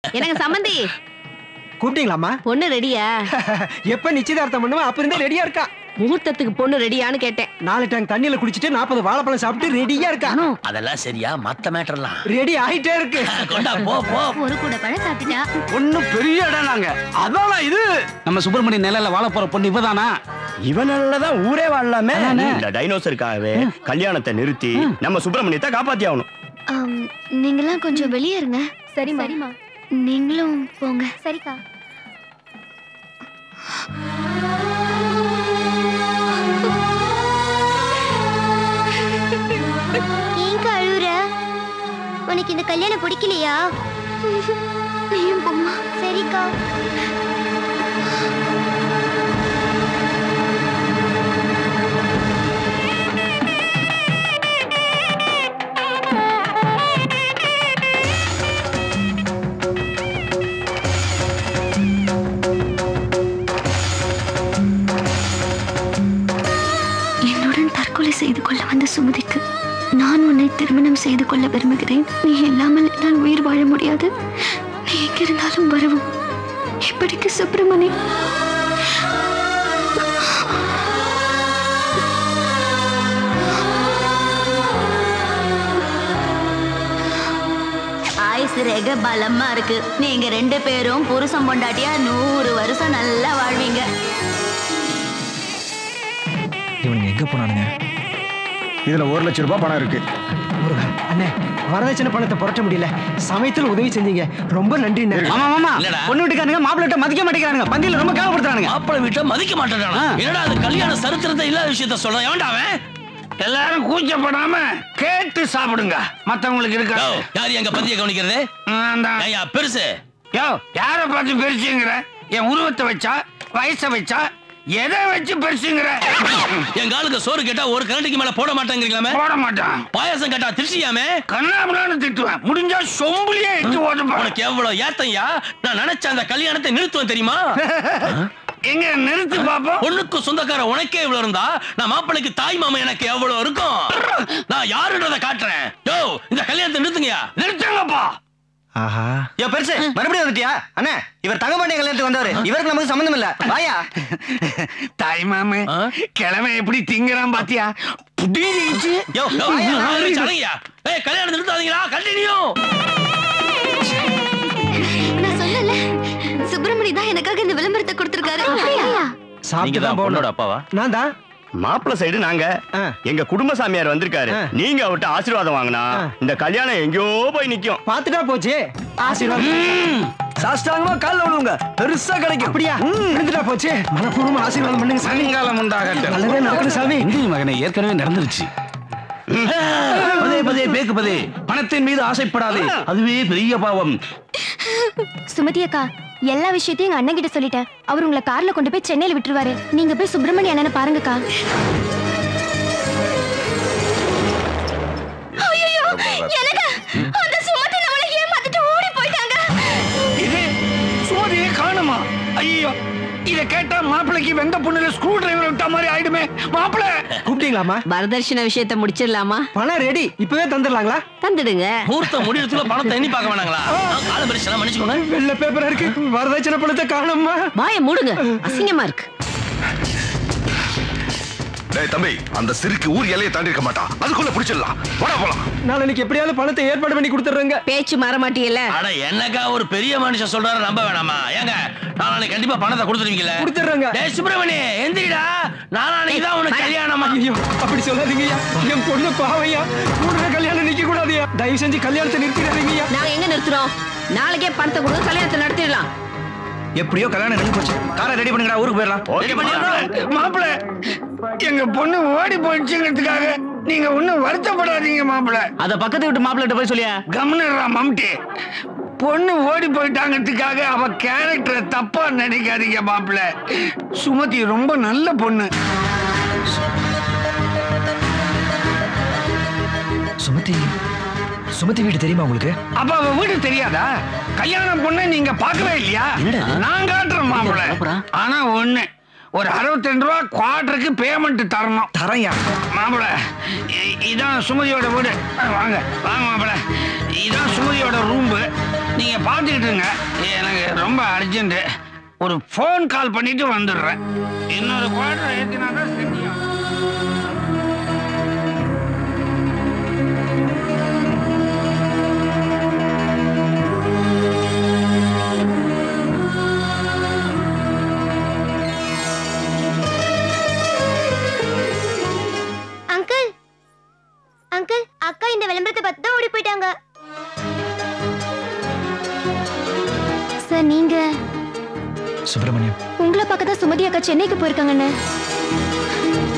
எனக்கு சம்மந்தி கூப்பிட்டீங்களாம்மா பொண்ணு ரெடியா எப்ப நிச்சயதார்த்தம் பண்ணுவோம் அப்ப இருந்தே ரெடியா இருக்கா முகூர்த்தத்துக்கு பொண்ணு ரெடியான்னு கேட்டேன் நாலு டேங்க் தண்ணியில குடிச்சிட்டு நாற்பது வாழைப்பழம் சாப்பிட்டு ரெடியா இருக்கா அதெல்லாம் சரியா மத்த மேட்டர்லாம் ரெடி ஆயிட்டே இருக்கு கொண்டா போ போ ஒரு கூட பழம் சாப்பிட்டா ஒண்ணும் பெரிய இடம் நாங்க அதானா இது நம்ம சுப்பிரமணிய நிலையில வாழ போற பொண்ணு இவதானா இவனாலதான் ஊரே வாழலாமே இந்த டைனோசருக்காகவே கல்யாணத்தை நிறுத்தி நம்ம சுப்பிரமணியத்தை காப்பாத்தி ஆகணும் ஆம், நீங்கெல்லாம் கொஞ்சம் வெளியே இருங்க சரிம்மா சரிம்மா நீங்களும் போங்க சரிக்கா ஏங்க அழுற உனக்கு இந்த கல்யாணம் பிடிக்கலையா நீயும் போம்மா சரிக்கா என்னுடன் தற்கொலை செய்து கொள்ள வந்த சுமதிக்கு நான் உன்னை திருமணம் செய்து கொள்ள விரும்புகிறேன் நீ இல்லாமல் என்னால் உயிர் வாழ முடியாது நீ எங்கிருந்தாலும் வரவும் இப்படிக்கு சுப்பிரமணி ஆயுசு ரேக பலமா இருக்கு நீங்க ரெண்டு பேரும் புருஷன் பொண்டாட்டியா நூறு வருஷம் நல்லா வாழ்வீங்க இவனுங்க எங்க போனானுங்க இதுல ஒரு லட்சம் ரூபாய் பணம் இருக்கு முருகா அண்ணே வரதட்சணை பணத்தை புரட்ட முடியல சமயத்துல உதவி செஞ்சீங்க ரொம்ப நன்றி ஆமா ஆமா இல்லடா. பொண்ணு வீட்டுக்காரங்க மாப்பிள்ளை மதிக்க மாட்டேங்கிறாங்க பந்தியில ரொம்ப கேவப்படுத்துறானுங்க மாப்பிள்ளை வீட்டை மதிக்க மாட்டேறானா என்னடா அது கல்யாண சரித்திரத்தை இல்லாத விஷயத்த சொல்றேன் ஏன்டா அவன் எல்லாரும் கூச்சப்படாம கேட்டு சாப்பிடுங்க மத்தவங்களுக்கு இருக்கா யோ, யார் எங்க பதிய கவனிக்கிறது ஏய்யா, பெருசு யோ யார பார்த்து பெருசுங்கிற என் உருவத்தை வச்சா வயசை வச்சா எதை வச்சு பெருசுங்கிற எங்க ஆளுக்கு சோறு கேட்டா ஒரு கரண்டிக்கு மேல போட மாட்டேங்கிறீங்களாமே போட மாட்டான் பாயாசம் கேட்டா திருச்சியாமே கண்ணாமலான்னு திட்டுவேன் முடிஞ்சா சொம்புலியே எட்டு ஓட்டு உனக்கு எவ்வளவு ஏத்தையா நான் நினைச்ச அந்த கல்யாணத்தை நிறுத்துவேன் தெரியுமா எங்க நிறுத்து பாப்போம் பொண்ணுக்கு சொந்தக்கார உனக்கே இவ்வளவு இருந்தா நான் மாப்பிள்ளைக்கு தாய் மாமா எனக்கு எவ்வளவு இருக்கும் நான் யாருன்றத காட்டுறேன் யோ இந்த கல்யாணத்தை நிறுத்துங்கயா நிறுத்துங்கப்பா ஆஹா யோ பெருசு மறுபடியும் வந்துட்டியா அண்ணா இவர் தங்கமாண்டிய கல்யாணத்துக்கு வந்தவர் இவருக்கு நமக்கு சம்மந்தம் இல்ல வாயா தாய் மாமு கிழமை எப்படி திங்கிறான் பாத்தியா புடிச்சு யோ, யோ, யாரு சரங்கயா? ஏய், கல்யாணம் நிறுத்தாதீங்களா கண்டினியூ நான் சொல்லல சுப்பிரமணி தான் எனக்காக இந்த விளம்பரத்தை கொடுத்திருக்காரு நீங்க தான் பொண்ணோட அப்பாவா நான் தான் மாப்பிள்ள சைடு நாங்க எங்க குடும்ப சாமியார் வந்திருக்காரு நீங்க அவர்ட்ட ஆசீர்வாதம் வாங்கினா இந்த கல்யாணம் எங்கேயோ போய் நிக்கும் பாத்துட்டா போச்சு ஆசீர்வாதம் சாஷ்டாங்கமா கால்ல விழுவுங்க பெருசா கிடைக்கும் அப்படியா விழுந்துட்டா போச்சு மனப்பூர்வமா ஆசீர்வாதம் பண்ணுங்க சாமி சாயங்காலம் உண்டாகட்டும் நல்லதே நடக்கணும் சாமி இந்திய மகனை ஏற்கனவே நடந்துருச்சு பதே பதே பேக்கு பதே பணத்தின் மீது ஆசைப்படாதே அதுவே பெரிய பாவம் சுமதி அக்கா எல்லா விஷயத்தையும் எங்க அண்ணன் கிட்ட சொல்லிட்டேன் அவர் உங்களை கார்ல கொண்டு போய் சென்னையில விட்டுருவாரு நீங்க போய் சுப்பிரமணிய அண்ணனை பாருங்கக்கா ஐயோ எனக்கு அந்த சுமதி நம்மளை ஏமாத்திட்டு ஓடி போயிட்டாங்க இது சுமதியை காணுமா ஐயோ இத கேட்டா மாப்பிளைக்கு வெந்த புண்ணுல ஸ்க்ரூ டிரைவர் விட்ட மாதிரி ஆயிடுமே மாப்பிள்ளை கூப்பிட்டீங்களாமா வரதட்சணை விஷயத்தை முடிச்சிடலாமா பணம் ரெடி இப்பவே தந்துடலாங்களா தந்துடுங்க முகூர்த்தம் முடியறதுக்குள்ள பணத்தை எண்ணி பார்க்க வேணாங்களா கால பரிசு மன்னிச்சுக்கோங்க வெள்ள பேப்பர் இருக்கு வரதட்சணை பணத்தை காணுமா வாயை மூடுங்க அசிங்கமா இருக்கு டேய் தம்பி அந்த சிறுக்கு ஊர் எல்லையை தாண்டி இருக்க மாட்டான் அதுக்குள்ள பிடிச்சிடலாம் வாடா போலாம் நாளைக்கு எப்படியாவது பணத்தை ஏற்பாடு பண்ணி கொடுத்துறேங்க பேச்சு மாற மாட்டீங்கல்ல அட என்னக்கா ஒரு பெரிய மனுஷன் சொல்றாரு நம்ப வேணாமா ஏங்க நாளைக்கு கண்டிப்பா பணத்தை கொடுத்துருவீங்கல்ல கொடுத்துட்றேங்க டேய் சுப்பிரமணி எந்திரிடா நாளைக்கு தான் உனக்கு கல்யாணமா ஐயோ அப்படி சொல்லாதீங்கய்யா என் பொண்ணு பாவையா கூட கல்யாணம் நிக்க கூடாதுயா தயவு செஞ்சு கல்யாணத்தை நிறுத்திடாதீங்கய்யா நாங்க எங்க நிறுத்துறோம் நாளைக்கே பணத்தை கொடுங்க கல்யாணத்தை நடத்திடலாம் எப்படியோ கல்யாணம் நின்று போச்சு காரை ரெடி பண்ணுங்கடா ஊருக்கு போயிடலாம் மாப்பிள்ளை எங்க பொண்ணு ஓடி போயிடுச்சுங்கிறதுக்காக நீங்க ஒண்ணும் வருத்தப்படாதீங்க மாப்பிள்ளை அத பக்கத்து வீட்டு மாப்பிள்ளை போய் சொல்லியா கம்னரா மம்டி பொண்ணு ஓடி போயிட்டாங்கிறதுக்காக அவ கேரக்டரை தப்பா நினைக்காதீங்க மாப்பிள்ள சுமதி ரொம்ப நல்ல பொண்ணு சுமதி சுமதி வீடு தெரியுமா உங்களுக்கு அப்ப அவ வீடு தெரியாதா கல்யாணம் பொண்ணை நீங்க பார்க்கவே இல்லையா நான் காட்டுறேன் மாப்பிள்ள ஆனா ஒண்ணு ஒரு அறுபத்தி ரெண்டு ரூபா குவார்டருக்கு பேமெண்ட் தரணும் தரையா மாப்பிள்ள இ- இதான் சுமதியோட வீடு வாங்க வாங்க மாப்பிள்ள இதான் சுமதியோட ரூம்பு நீங்க பார்த்துக்கிட்டு இருங்க எனக்கு ரொம்ப அர்ஜென்ட் ஒரு ஃபோன் கால் பண்ணிட்டு வந்துடுறேன் இன்னொரு குவார்டர் ஏற்றினா தான் சரியா அங்கிள் அங்கிள் அக்கா இந்த விளம்பரத்தை பார்த்து தான் ஓடி போயிட்டாங்க சார் நீங்க சுப்பிரமணியம் உங்களை பார்க்க தான் சுமதி அக்கா சென்னைக்கு போயிருக்காங்கண்ணே